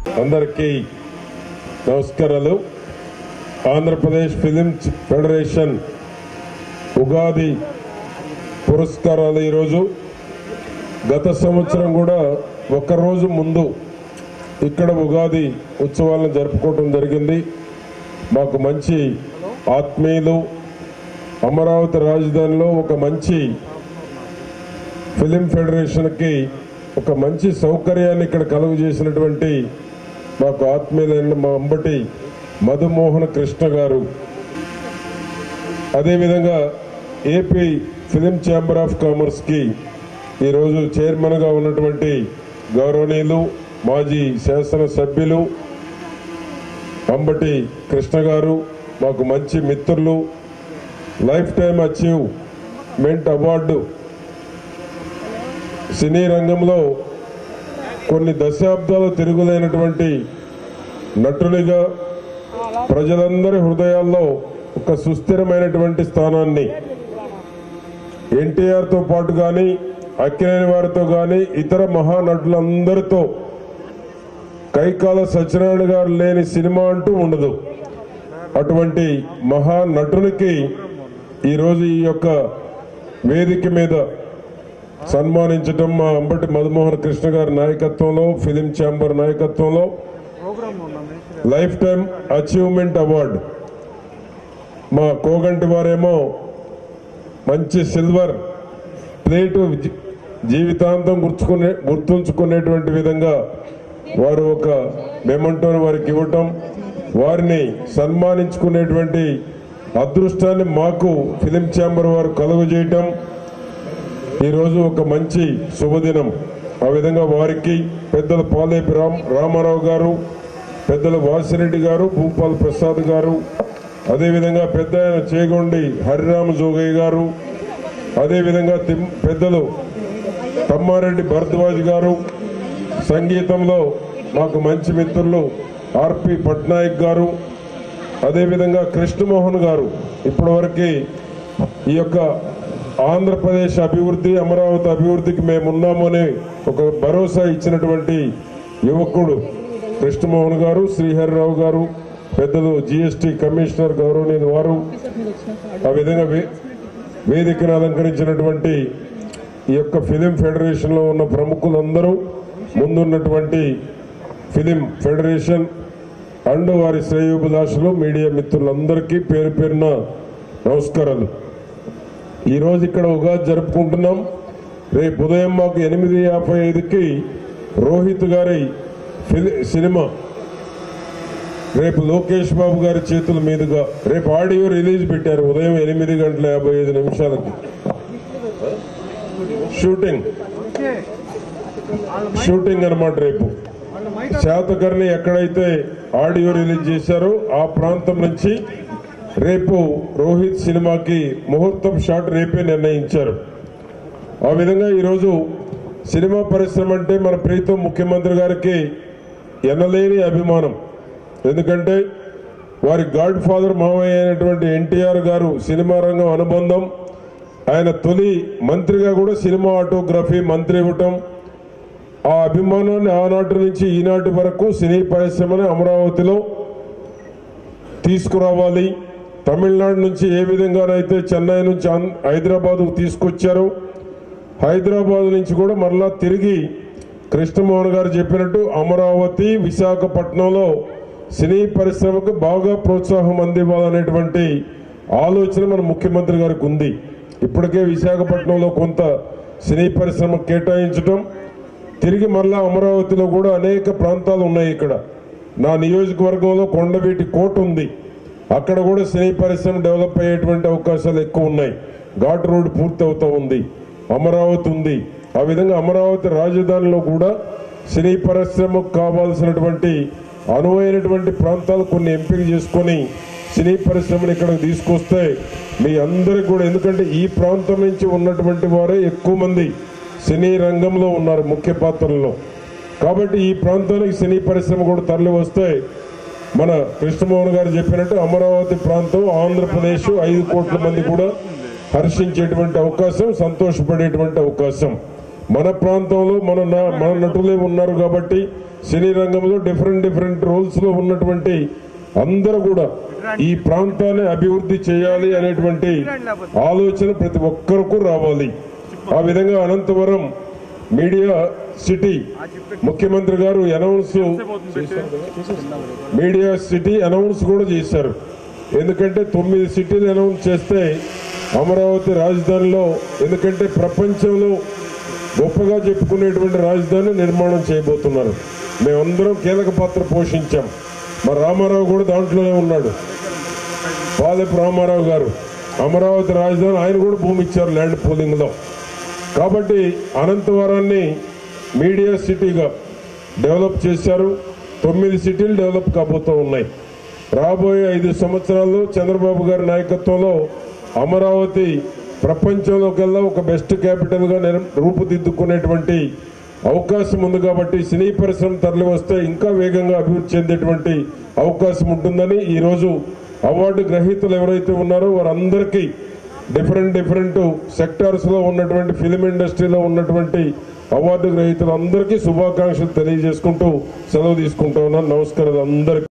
అందరికీ నమస్కారాలు Andhra Pradesh films federation Ugadi పురస్కారాలు ఈరోజు గత సంవత్సరం కూడా ఒక్కరోజు ముందు ఇక్కడ ఉగాది ఉత్సవాలను జరుపుకోవడం జరిగింది మాకు మంచి ఆత్మీయులు అమరావతి రాజధానిలో ఒక మంచి ఫిలిం ఫెడరేషన్కి ఒక మంచి సౌకర్యాన్ని ఇక్కడ కలుగు చేసినటువంటి మాకు ఆత్మీయులైన మా అంబటి మధుమోహన కృష్ణ గారు అదేవిధంగా ఏపీ ఫిలిం ఛాంబర్ ఆఫ్ కామర్స్కి ఈరోజు చైర్మన్గా ఉన్నటువంటి గౌరవనీయులు మాజీ శాసన సభ్యులు అంబటి కృష్ణ గారు మాకు మంచి మిత్రులు లైఫ్ టైం అచీవ్మెంట్ అవార్డు సినీ రంగంలో కొన్ని దశాబ్దాలు తిరుగులేనటువంటి నటునిగా ప్రజలందరి హృదయాల్లో ఒక సుస్థిరమైనటువంటి స్థానాన్ని ఎన్టీఆర్తో పాటు కానీ అక్కినేని వారితో కానీ ఇతర మహానటులందరితో కైకాల సత్యనారాయణ గారు లేని సినిమా అంటూ ఉండదు అటువంటి మహానటునికి ఈరోజు ఈ యొక్క వేదిక మీద సన్మానించడం మా అంబటి మధుమోహన్ కృష్ణ గారి నాయకత్వంలో ఫిలిం ఛాంబర్ నాయకత్వంలో లైఫ్ టైం అచీవ్మెంట్ అవార్డు మా కోగంటి వారేమో మంచి సిల్వర్ ప్లేటు జీ- జీవితాంతం గుర్తుకునే గుర్తుంచుకునేటువంటి విధంగా వారు ఒక మెమంటోని వారికి ఇవ్వటం వారిని సన్మానించుకునేటువంటి అదృష్టాన్ని మాకు ఫిలిం ఛాంబర్ వారు కలుగు చేయటం ఈరోజు ఒక మంచి శుభదినం ఆ విధంగా వారికి పెద్దల పాలేపి రామ్ రామారావు గారు పెద్దల వాసిరెడ్డి గారు భూపాల్ ప్రసాద్ గారు అదేవిధంగా పెద్ద ఆయన చేగొండి హరిరామ జోగయ్య గారు అదేవిధంగా తిమ్- పెద్దలు తమ్మారెడ్డి భరద్వాజ్ గారు సంగీతంలో మాకు మంచి మిత్రులు ఆర్పి పట్నాయక్ గారు అదేవిధంగా కృష్ణమోహన్ గారు ఇప్పటివరకు ఈ యొక్క ఆంధ్రప్రదేశ్ అభివృద్ధి అమరావతి అభివృద్ధికి మేమున్నాము అని ఒక భరోసా ఇచ్చినటువంటి యువకుడు కృష్ణమోహన్ గారు శ్రీహరిరావు గారు పెద్దలు జిఎస్టి కమిషనర్ గౌరవనీయులు వారు ఆ విధంగా వే- వేదికను అలంకరించినటువంటి ఈ యొక్క ఫిలిం ఫెడరేషన్ లో ఉన్న ప్రముఖులందరూ ముందున్నటువంటి ఫిలిం ఫెడరేషన్ అండ్ వారి శ్రేయోభిలాషులు మీడియా మిత్రులందరికీ పేరు పేరున నమస్కారాలు ఈ రోజు ఇక్కడ ఉగాది జరుపుకుంటున్నాం రేపు ఉదయం మాకు ఎనిమిది యాభై ఐదుకి రోహిత్ గారి ఫిలి- సినిమా రేపు లోకేష్ బాబు గారి చేతుల మీదుగా రేపు ఆడియో రిలీజ్ పెట్టారు ఉదయం ఎనిమిది గంటల యాభై ఐదు నిమిషాలకి షూటింగ్ షూటింగ్ అన్నమాట రేపు శాతకర్ణి ఎక్కడైతే ఆడియో రిలీజ్ చేశారో ఆ ప్రాంతం నుంచి రేపు రోహిత్ సినిమాకి ముహూర్తం షాట్ రేపే నిర్ణయించారు ఆ విధంగా ఈరోజు సినిమా పరిశ్రమ అంటే మన ప్రీతం ముఖ్యమంత్రి గారికి ఎనలేని అభిమానం ఎందుకంటే వారి గాడ్ ఫాదర్ మామయ్య అయినటువంటి ఎన్టీఆర్ గారు సినిమా రంగం అనుబంధం ఆయన తొలి మంత్రిగా కూడా సినిమా ఆటోగ్రఫీ మంత్రి ఇవ్వటం ఆ అభిమానాన్ని ఆనాటి నుంచి ఈనాటి వరకు సినీ పరిశ్రమని అమరావతిలో తీసుకురావాలి తమిళనాడు నుంచి ఏ విధంగానైతే చెన్నై నుంచి ఆంధ్ర- హైదరాబాద్ తీసుకొచ్చారో హైదరాబాద్ నుంచి కూడా మరలా తిరిగి కృష్ణమోహన్ గారు చెప్పినట్టు అమరావతి విశాఖపట్నంలో సినీ పరిశ్రమకు బాగా ప్రోత్సాహం అందివ్వాలనేటువంటి ఆలోచన మన ముఖ్యమంత్రి గారికి ఉంది ఇప్పటికే విశాఖపట్నంలో కొంత సినీ పరిశ్రమ కేటాయించడం తిరిగి మరలా అమరావతిలో కూడా అనేక ప్రాంతాలు ఉన్నాయి ఇక్కడ నా నియోజకవర్గంలో కొండవీటి కోట ఉంది అక్కడ కూడా సినీ పరిశ్రమ డెవలప్ అయ్యేటువంటి అవకాశాలు ఎక్కువ ఉన్నాయి ఘాట్ రోడ్ పూర్తి అవుతా ఉంది అమరావతి ఉంది ఆ విధంగా అమరావతి రాజధానిలో కూడా సినీ పరిశ్రమకు కావాల్సినటువంటి అనువైనటువంటి ప్రాంతాలు కొన్ని ఎంపిక చేసుకొని సినీ పరిశ్రమను ఇక్కడికి తీసుకొస్తే మీ అందరికి కూడా ఎందుకంటే ఈ ప్రాంతం నుంచి ఉన్నటువంటి వారే ఎక్కువ మంది సినీ రంగంలో ఉన్నారు ముఖ్య పాత్రల్లో కాబట్టి ఈ ప్రాంతానికి సినీ పరిశ్రమ కూడా తరలి వస్తే మన కృష్ణమోహన్ గారు చెప్పినట్టు అమరావతి ప్రాంతం ఆంధ్రప్రదేశ్ ఐదు కోట్ల మంది కూడా హర్షించేటువంటి అవకాశం సంతోషపడేటువంటి అవకాశం మన ప్రాంతంలో మన నా- మన నటులే ఉన్నారు కాబట్టి సినీ రంగంలో డిఫరెంట్ డిఫరెంట్ రోల్స్ లో ఉన్నటువంటి అందరూ కూడా ఈ ప్రాంతాన్ని అభివృద్ధి చేయాలి అనేటువంటి ఆలోచన ప్రతి ఒక్కరికి రావాలి ఆ విధంగా అనంతవరం మీడియా సిటీ ముఖ్యమంత్రి గారు అనౌన్స్ మీడియా సిటీ అనౌన్స్ కూడా చేశారు ఎందుకంటే తొమ్మిది సిటీలు అనౌన్స్ చేస్తే అమరావతి రాజధానిలో ఎందుకంటే ప్రపంచంలో గొప్పగా చెప్పుకునేటువంటి రాజధాని నిర్మాణం చేయబోతున్నారు మేమందరం కీలక పాత్ర పోషించాం మా రామారావు కూడా దాంట్లోనే ఉన్నాడు పాలెపు రామారావు గారు అమరావతి రాజధాని ఆయన కూడా భూమి ఇచ్చారు ల్యాండ్ పూలింగ్ లో కాబట్టి అనంతవరాన్ని మీడియా సిటీగా డెవలప్ చేశారు తొమ్మిది సిటీలు డెవలప్ కాబోతూ ఉన్నాయి రాబోయే ఐదు సంవత్సరాల్లో చంద్రబాబు గారి నాయకత్వంలో అమరావతి ప్రపంచంలోకెల్లా ఒక బెస్ట్ క్యాపిటల్ గా నిర్- రూపుదిద్దుకునేటువంటి అవకాశం ఉంది కాబట్టి సినీ పరిశ్రమ తరలి వస్తే ఇంకా వేగంగా అభివృద్ధి చెందేటువంటి అవకాశం ఉంటుందని ఈ రోజు అవార్డు గ్రహీతలు ఎవరైతే ఉన్నారో వారందరికీ డిఫరెంట్ డిఫరెంట్ సెక్టార్స్ లో ఉన్నటువంటి ఫిలిం ఇండస్ట్రీలో ఉన్నటువంటి అవార్డు గ్రహీతలు అందరికీ శుభాకాంక్షలు తెలియజేసుకుంటూ సెలవు తీసుకుంటూ ఉన్నాను నమస్కారం అందరికీ